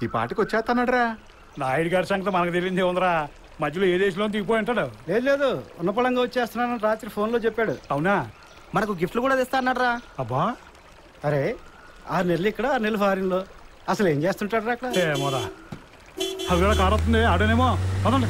ఈ పాటికి వచ్చేస్తానడ్రా నాయుడు గారి సంగతి మనకు తెలియదే ఉందిరా మధ్యలో ఏ దేశంలో దిగిపోయి ఉంటాడు లేదు లేదు ఉన్నపళంగా వచ్చేస్తున్నానని రాత్రి ఫోన్లో చెప్పాడు అవునా మనకు గిఫ్ట్లు కూడా తెస్తా అన్నాడు అబ్బా అరే ఆరు నెలలు ఇక్కడ ఆరు నెలలు ఫారిన్లో అసలు ఏం చేస్తుంటాడు అక్కడ ఏమోరా అది కూడా కారు వస్తుంది ఆడోనేమో పదండి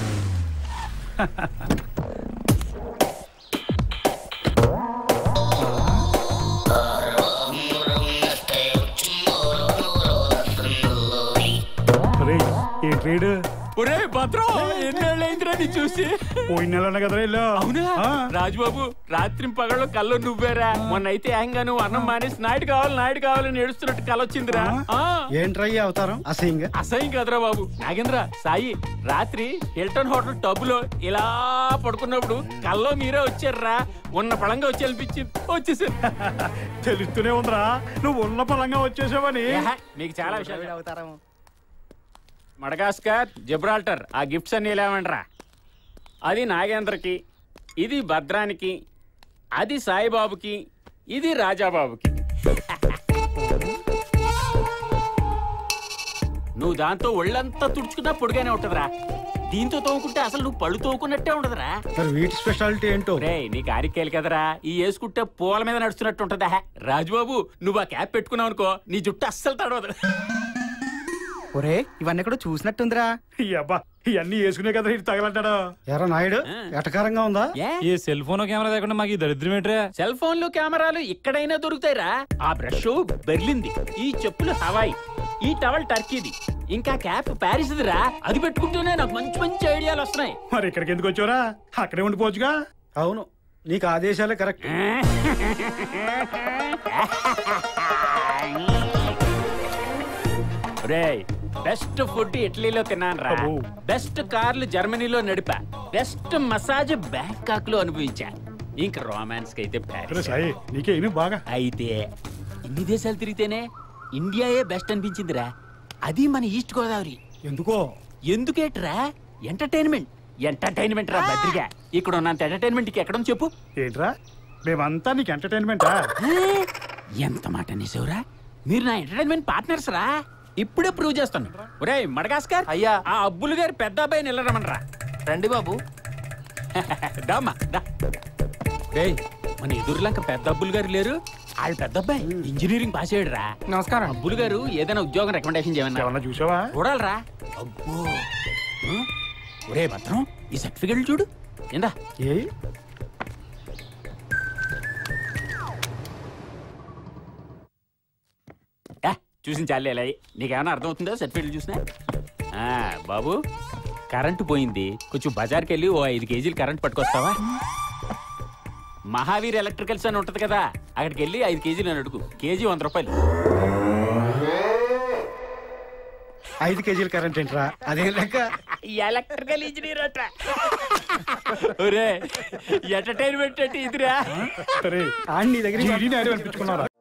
ఒరేయ్, ఈ ట్రేడ్ ఒరే భద్రం ఎన్నేళ్ళైందిరా నీ చూసి పోయిన నెలనే కదరా ఇల్లు అవునా ఆ. రాజుబాబు రాత్రి పగళ్ళు కళ్ళు నువ్వేరా మొన్న అయితే ఏకంగా నువ్వు అన్నం మానేసి నాయుడు కావాలి నాయుడు కావాలని ఏడుస్తున్నట్టు కళ వచ్చిందిరా ఆ. ఏంట్రా ఈ అవతారం అసహ్యంగా అసహ్యం కదరా బాబు నాగేంద్ర సాయి రాత్రి హిల్టన్ హోటల్ టబ్బులో ఇలా పడుకున్నప్పుడు కల్లో మీరే వచ్చారా ఉన్న పళంగా వచ్చి అనిపించింది వచ్చేసారు తెలుస్తూనే ఉందిరా నువ్వు ఉన్న పలంగా వచ్చేసావని ఏహ, మీకు చాలా విషయాలు మడగాస్కర్ జిబ్రాల్టర్ ఆ గిఫ్ట్స్ అన్ని లేవండ్రా అది నాగేంద్రకి ఇది భద్రానికి అది సాయిబాబుకి ఇది రాజాబాబుకి నువ్వు దాంతో ఒళ్ళంతా తుడుచుకున్నా పొడిగానే ఉంటదిరా దీంతో తోముకుంటే అసలు నువ్వు పళ్ళు తోముకున్నట్టే ఉండదురా మరి వీటి స్పెషాలిటీ ఏంటో రే నీ కారికేలు కదరా ఈ వేసుకుంటే పూల మీద నడుస్తున్నట్టు ఉంటదా రాజుబాబు నువ్వు ఆ క్యాప్ పెట్టుకున్నావు అనుకో నీ జుట్టు అస్సలు తడవదు ఒరే ఇవన్నీ కూడా చూసినట్టుందిరా ఈ అబ్బా ఇవన్నీ వేసుకునే కదా ఇటు తగలంటాడు ఎరా నాయుడు ఎటకారంగా ఉందా ఏ ఈ సెల్ ఫోన్ కెమెరా లేకుండా మాకు ఈ దరిద్రం ఏంట్రా సెల్ ఫోన్లు కెమెరాలు ఎక్కడైనా దొరుకుతాయిరా ఆ బ్రష్ బెర్లింది ఈ చెప్పులు హవాయి ఈ టవల్ టర్కీది ఇంకా క్యాప్ ప్యారిస్దిరా అది పెట్టుకుంటూనే నాకు మంచి మంచి ఐడియాలు వస్తున్నాయి మరి ఇక్కడికి ఎందుకు వచ్చావురా అక్కడే ఉండిపోవచ్చుగా అవును నీకు ఆదేశాలే కరెక్ట్ రేయ్ బెస్ట్ ఫుడ్ ఇటలీలో తిన్నాను రా అబ్బో. బెస్ట్ కార్లు జర్మనీలో నడిపా బెస్ట్ మసాజ్ బ్యాంకాక్ లో అనుభవించా ఇంకా రొమాన్స్ కి అయితే అరే ప్యారిస్ సాయి నీకే ఇను బాగా అయితే ఇన్ని దేశాలు తిరిగితేనే ఇండియాయే బెస్ట్ అనిపించిందిరా అది మన ఈస్ట్ గోదావరి ఎందుకో ఎందుకేట్రా ఎంటర్టైన్మెంట్ ఎంటర్టైన్మెంట్ రా బద్రిగా ఇక్కడ ఉన్నంత ఎంటర్టైన్మెంట్ కి ఎక్కడ చెప్పు ఏంట్రా మేమంతా నీకు ఎంటర్టైన్మెంటా ఆ? ఎంత మాట అనేసావురా మీరు నా ఎంటర్టైన్మెంట్ పార్ట్నర్స్ రా ఇప్పుడే ప్రూవ్ చేస్తాను ఒరే మడగాస్కర్ అయ్యా. ఆ అబ్బులు గారి పెద్ద అబ్బాయిని వెళ్ళరమనరా రండి బాబు దామ్మా దా రేయ్ మన ఎదురులంక పెద్ద అబ్బులు గారు లేరు వాళ్ళ పెద్ద అబ్బాయి ఇంజనీరింగ్ పాస్ అయ్యాడు రా నమస్కారం అబ్బులు గారు ఏదైనా ఉద్యోగం రికమెండేషన్ చేయమన్నా ఏమన్నా చూసావా చూడాలరా అబ్బో ఆ? ఒరే భద్రం ఈ సర్టిఫికెట్లు చూడు ఏందా ఏ ఏ, చూసిన చాలే ఇలా నీకేమైనా అర్థమవుతుందా సర్టిఫికెట్లు చూసినా ఆ, బాబు కరెంటు పోయింది కొంచెం బజార్కి వెళ్ళి ఓ ఐదు కేజీలు కరెంట్ పట్టుకొస్తావా మహావీర్ ఎలక్ట్రికల్స్ అని ఉంటది కదా అక్కడికి వెళ్ళి ఐదు కేజీలు అని అడుగు కేజీ వంద రూపాయలు ఐదు కేజీల కరెంట్ ఏంట్రా అదే లెక్క ఎలక్ట్రికల్ ఇంజనీర్ అట ఒరే ఎంటర్టైన్మెంట్ అంటే ఇదిరా సరే ఆడి నీ దగ్గర జీడీ నాయుడు అనిపించుకున్నారా